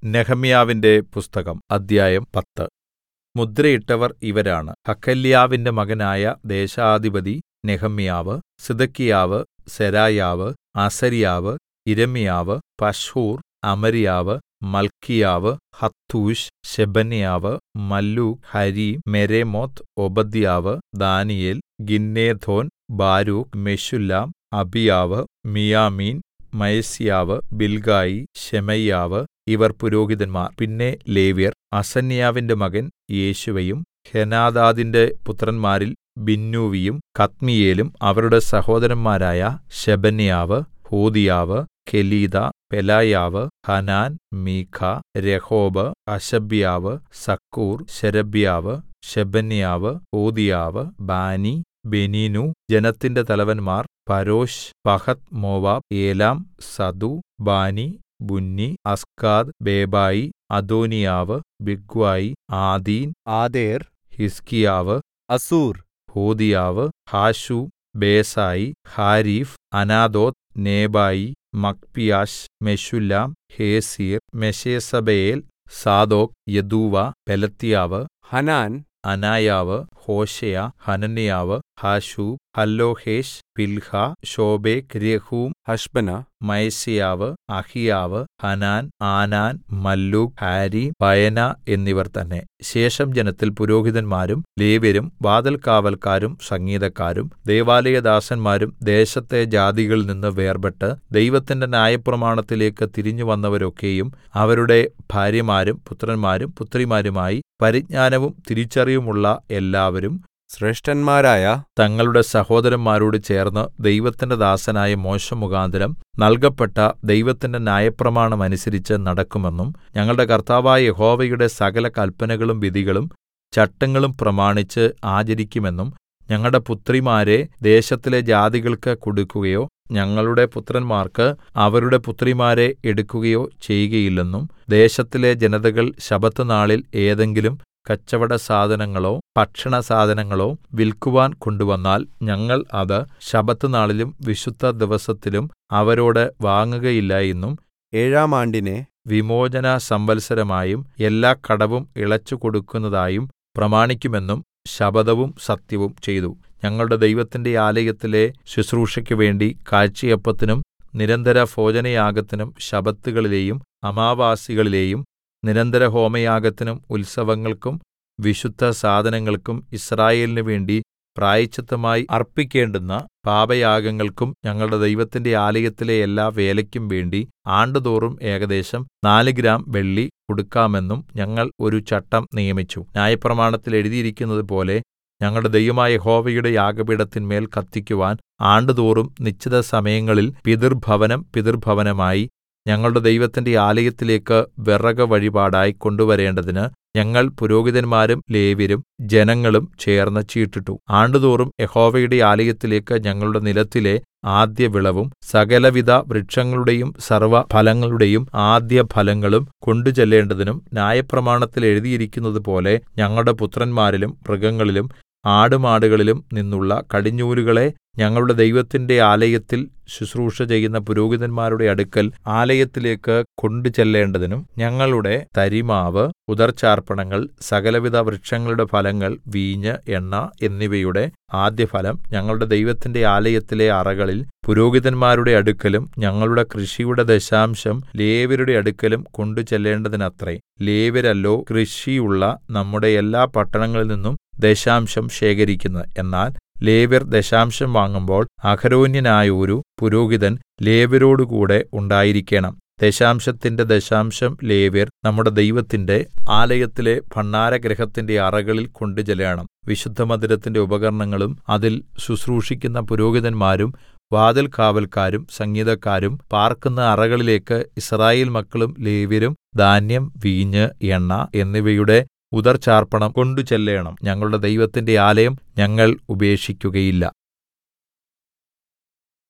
നെഹെമ്യാവിന്റെ പുസ്തകം അദ്ധ്യായം പത്ത് മുദ്രയിട്ടവർ ഇവരാണ് ഹഖല്യാവിന്റെ മകനായ ദേശാധിപതി നെഹെമ്യാവ് സിദെക്കീയാവ് സെരായാവ് അസര്യാവ് യിരെമ്യാവ് പശ്ഹൂർ അമര്യാവ് മല്ക്കീയാവ് ഹത്തൂശ് ശെബന്യാവ് മല്ലൂക് ഹരീം മെരേമോത്ത് ഓബദ്യാവ് ദാനീയേൽ ഗിന്നേഥോൻ ബാരൂക്ക് മെശുല്ലാം അബിയാവ് മിയാമീൻ മയസ്യാവ് ബിൽഗായി ശെമയ്യാവ് ഇവർ പുരോഹിതന്മാർ പിന്നെ ലേവ്യർ അസന്യാവിന്റെ മകൻ യേശുവയും ഹെനാദാദിന്റെ പുത്രന്മാരിൽ ബിന്നൂവിയും കദ്മീയേലും അവരുടെ സഹോദരന്മാരായ ശെബന്യാവ് ഹോദീയാവ് കെലീതാ പെലായാവ് ഹനാൻ മീഖ രഹോബ് ഹശബ്യാവ് സക്കൂർ ശെരബ്യാവ് ശെബന്യാവ് ഹോദീയാവ് ബാനി ബെനീനു ജനത്തിന്റെ തലവന്മാർ പരോശ് പഹത്ത് മോവാബ് ഏലാം സതു ബാനി ബുന്നി അസ്ഗാദ് ബേബായി അദോനീയാവ് ബിഗ്വായി ആദീൻ ആദേർ ഹിസ്കീയാവ് അസൂർ ഹോദീയാവ് ഹാശൂം ബേസായി ഹാരീഫ് അനാഥോത്ത് നേബായി മക്പിയാശ് മെശുല്ലാം ഹേസീർ മെശേസബേൽ സാദോക് യദൂവ പെലത്യാവ് ഹനാൻ അനായാവ് ഹോശേയ ഹനന്യാവ് ഹാശൂബ് ഹല്ലോഹേശ് പിൽഹ ശോബേക് രഹൂം ഹഷ്ബന മയസ്യാവ് അഹിയാവ് ഹനാൻ ആനാൻ മല്ലൂക് ഹാരി ബയന എന്നിവർ തന്നെ ശേഷം ജനത്തിൽ പുരോഹിതന്മാരും ലേവ്യരും വാതിൽകാവല്ക്കാരും സംഗീതക്കാരും ദൈവാലയദാസന്മാരും ദേശത്തെ ജാതികളിൽ നിന്ന് വേർപെട്ട് ദൈവത്തിന്റെ ന്യായപ്രമാണത്തിലേക്ക് തിരിഞ്ഞുവന്നവരൊക്കെയും അവരുടെ ഭാര്യമാരും പുത്രന്മാരും പുത്രിമാരുമായി പരിജ്ഞാനവും തിരിച്ചറിവുമുള്ള എല്ലാവരും ശ്രേഷ്ഠന്മാരായ തങ്ങളുടെ സഹോദരന്മാരോട് ചേർന്ന് ദൈവത്തിന്റെ ദാസനായ മോശെ മുഖാന്തരം നൽകപ്പെട്ട ദൈവത്തിന്റെ ന്യായപ്രമാണം അനുസരിച്ച് നടക്കുമെന്നും ഞങ്ങളുടെ കർത്താവായ യഹോവയുടെ സകല കല്പനകളും വിധികളും ചട്ടങ്ങളും പ്രമാണിച്ച് ആചരിക്കുമെന്നും ഞങ്ങളുടെ പുത്രിമാരെ ദേശത്തിലെ ജാതികൾക്ക് കൊടുക്കുകയോ ഞങ്ങളുടെ പുത്രന്മാർക്ക് അവരുടെ പുത്രിമാരെ എടുക്കുകയോ ചെയ്യുകയില്ലെന്നും ദേശത്തിലെ ജനതകൾ ശബ്ബത്തുനാളിൽ ഏതെങ്കിലും കച്ചവട സാധനങ്ങളോ ഭക്ഷണ സാധനങ്ങളോ വിൽക്കുവാൻ കൊണ്ടുവന്നാൽ ഞങ്ങൾ അത് ശബ്ബത്തുനാളിലും വിശുദ്ധ ദിവസത്തിലും അവരോട് വാങ്ങുകയില്ല എന്നും ഏഴാം ആണ്ടിനെ വിമോചന സംവത്സരമായും എല്ലാ കടവും ഇളച്ചു കൊടുക്കുന്നതായും പ്രമാണിക്കുമെന്നും ശപഥവും സത്യവും ചെയ്തു ഞങ്ങളുടെ ദൈവത്തിന്റെ ആലയത്തിലെ ശുശ്രൂഷയ്ക്ക് വേണ്ടി കാഴ്ചയപ്പത്തിനും നിരന്തര ഭോജനയാഗത്തിനും ശബത്തുകളിലെയും അമാവാസികളിലെയും നിരന്തര ഹോമയാഗത്തിനും ഉത്സവങ്ങൾക്കും വിശുദ്ധ സാധനങ്ങൾക്കും ഇസ്രായേലിന് വേണ്ടി പ്രായശ്ചിത്തമായി അർപ്പിക്കേണ്ടുന്ന പാപയാഗങ്ങൾക്കും ഞങ്ങളുടെ ദൈവത്തിന്റെ ആലയത്തിലെ എല്ലാ വേലയ്ക്കും വേണ്ടി ആണ്ടുതോറും ഏകദേശം നാല് ഗ്രാം വെള്ളി കൊടുക്കാമെന്നും ഞങ്ങൾ ഒരു ചട്ടം നിയമിച്ചു ന്യായപ്രമാണത്തിൽ എഴുതിയിരിക്കുന്നത് പോലെ ഞങ്ങളുടെ ദൈവമായ യഹോവയുടെ യാഗപീഠത്തിന്മേൽ കത്തിക്കുവാൻ ആണ്ടുതോറും നിശ്ചിത സമയങ്ങളിൽ പിതൃഭവനം പിതൃഭവനമായി ഞങ്ങളുടെ ദൈവത്തിന്റെ ആലയത്തിലേക്ക് വിറക് വഴിപാടായി കൊണ്ടുവരേണ്ടതിന് ഞങ്ങൾ പുരോഹിതന്മാരും ലേവ്യരും ജനങ്ങളും ചേർന്ന് ചീട്ടിട്ടു ആണ്ടുതോറും യഹോവയുടെ ആലയത്തിലേക്ക് ഞങ്ങളുടെ നിലത്തിലെ ആദ്യവിളവും സകലവിധ വൃക്ഷങ്ങളുടെയും സർവ്വഫലങ്ങളുടെയും ആദ്യഫലങ്ങളും കൊണ്ടുചെല്ലേണ്ടതിനും ന്യായപ്രമാണത്തിൽ എഴുതിയിരിക്കുന്നത് പോലെ ഞങ്ങളുടെ പുത്രന്മാരിലും മൃഗങ്ങളിലും ആടുമാടുകളിലും നിന്നുള്ള കടിഞ്ഞൂലുകളെ ഞങ്ങളുടെ ദൈവത്തിന്റെ ആലയത്തിൽ ശുശ്രൂഷ ചെയ്യുന്ന പുരോഹിതന്മാരുടെ അടുക്കൽ ആലയത്തിലേക്ക് കൊണ്ടുചെല്ലേണ്ടതിനും ഞങ്ങളുടെ തരിമാവ് ഉദർച്ചാർപ്പണങ്ങൾ സകലവിധ വൃക്ഷങ്ങളുടെ ഫലങ്ങൾ വീഞ്ഞ് എണ്ണ എന്നിവയുടെ ആദ്യഫലം ഞങ്ങളുടെ ദൈവത്തിന്റെ ആലയത്തിലെ അറകളിൽ പുരോഹിതന്മാരുടെ അടുക്കലും ഞങ്ങളുടെ കൃഷിയുടെ ദശാംശം ലേവ്യരുടെ അടുക്കലും കൊണ്ടുചെല്ലേണ്ടതിനത്രേ ലേവ്യരല്ലോ കൃഷിയുള്ള നമ്മുടെ എല്ലാ പട്ടണങ്ങളിൽ നിന്നും ദശാംശം ശേഖരിക്കുന്നത് എന്നാൽ ലേവ്യർ ദശാംശം വാങ്ങുമ്പോൾ അഹരോന്യനായോരു പുരോഹിതൻ ലേവ്യരോടുകൂടെ ഉണ്ടായിരിക്കേണം ദശാംശത്തിന്റെ ദശാംശം ലേവ്യർ നമ്മുടെ ദൈവത്തിന്റെ ആലയത്തിലെ ഭണ്ഡാരഗൃഹത്തിന്റെ അറകളിൽ കൊണ്ടുചെല്ലണം വിശുദ്ധമന്ദിരത്തിന്റെ ഉപകരണങ്ങളും അതിൽ ശുശ്രൂഷിക്കുന്ന പുരോഹിതന്മാരും വാതിൽ കാവൽക്കാരും സംഗീതക്കാരും പാർക്കുന്ന അറകളിലേക്ക് ഇസ്രായേൽ മക്കളും ലേവ്യരും ധാന്യം വീഞ്ഞ് എണ്ണ എന്നിവയുടെ ഉദർച്ചാർപ്പണം കൊണ്ടുചെല്ലേണം ഞങ്ങളുടെ ദൈവത്തിന്റെ ആലയം ഞങ്ങൾ ഉപേക്ഷിക്കുകയില്ല